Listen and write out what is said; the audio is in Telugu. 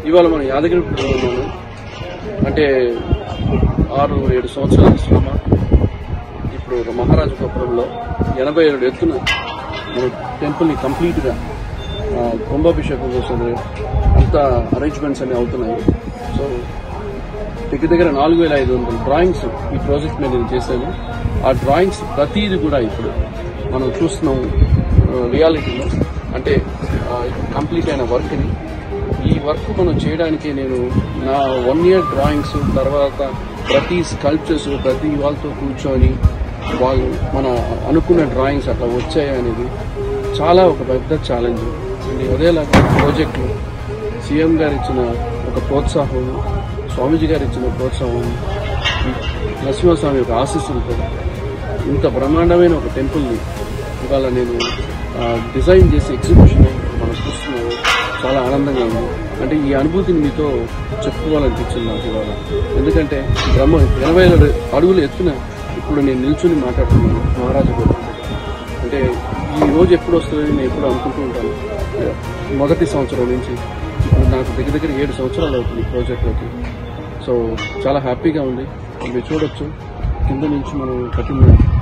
ఇవాళ మనం యాదగిరి ఉన్నాము అంటే ఆరు ఏడు సంవత్సరాల శ్రమ ఇప్పుడు ఒక మహారాజపురంలో ఎనభై ఏడు ఎత్తున మన టెంపుల్ని కంప్లీట్గా ఆ, కుంభాభిషేకం కోసం అంతా అరేంజ్మెంట్స్ అన్ని అవుతున్నాయి సో దగ్గర దగ్గర నాలుగు వేల ఐదు వందల డ్రాయింగ్స్ ఈ ప్రాజెక్ట్ మీద నేను చేశాను ఆ డ్రాయింగ్స్ ప్రతిదీ కూడా ఇప్పుడు మనం చూస్తున్నాం రియాలిటీలో అంటే కంప్లీట్ అయిన వర్క్ని ఈ వర్క్ మనం చేయడానికి నేను నా వన్ ఇయర్ డ్రాయింగ్స్ తర్వాత ప్రతి స్కల్ప్చర్స్ ప్రతి వాళ్ళతో కూర్చొని వాళ్ళు మన అనుకున్న డ్రాయింగ్స్ అట్లా వచ్చాయి అనేది చాలా ఒక పెద్ద ఛాలెంజ్ అండ్ అదేలాగా ప్రాజెక్టు సీఎం గారు ఇచ్చిన ఒక ప్రోత్సాహం స్వామీజీ గారు ఇచ్చిన ప్రోత్సాహం నరసింహస్వామి యొక్క ఆశీస్సులతో ఇంత బ్రహ్మాండమైన ఒక టెంపుల్ని ఇవాళ నేను ఆ, డిజైన్ చేసి ఎగ్జిబిషన్ మనం చూస్తున్నాము చాలా ఆనందంగా ఉంది అంటే ఈ అనుభూతిని మీతో చెప్పుకోవాలనిపించింది నాకు ఇవాళ ఎందుకంటే బ్రహ్మ ఎనభై ఏడు అడుగులు ఎత్తున ఇప్పుడు నేను నిల్చుని మాట్లాడుతున్నాను మహారాజు గారు అంటే ఈ రోజు ఎప్పుడు వస్తుంది నేను ఎప్పుడు అనుకుంటూ ఉంటాను మొదటి సంవత్సరం నుంచి ఇప్పుడు నాకు దగ్గర దగ్గర ఏడు సంవత్సరాలు అవుతుంది ఈ ప్రాజెక్ట్లోకి సో చాలా హ్యాపీగా ఉంది మీరు చూడొచ్చు కింద నుంచి మనం కట్టిన